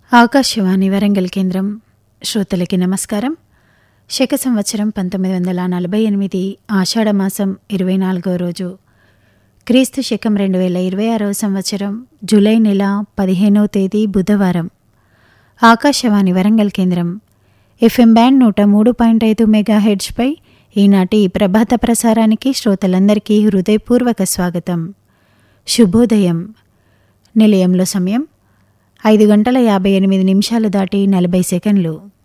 ఆకాశవాణి వరంగల్ కేంద్రం శ్రోతలకి నమస్కారం శక సంవత్సరం పంతొమ్మిది వందల నలభై ఎనిమిది ఆషాఢమాసం ఇరవై నాలుగో రోజు క్రీస్తు శకం రెండు వేల ఇరవై ఆరవ సంవత్సరం జూలై నెల పదిహేనవ తేదీ బుధవారం ఆకాశవాణి వరంగల్ కేంద్రం ఎఫ్ఎం బ్యాండ్ నూట మూడు పాయింట్ ఐదు మెగా హెడ్జ్పై ఈనాటి ప్రభాత ప్రసారానికి శ్రోతలందరికీ హృదయపూర్వక స్వాగతం శుభోదయం నిలయంలో సమయం ఐదు గంటల యాభై ఎనిమిది నిమిషాలు దాటి నలభై సెకండ్లు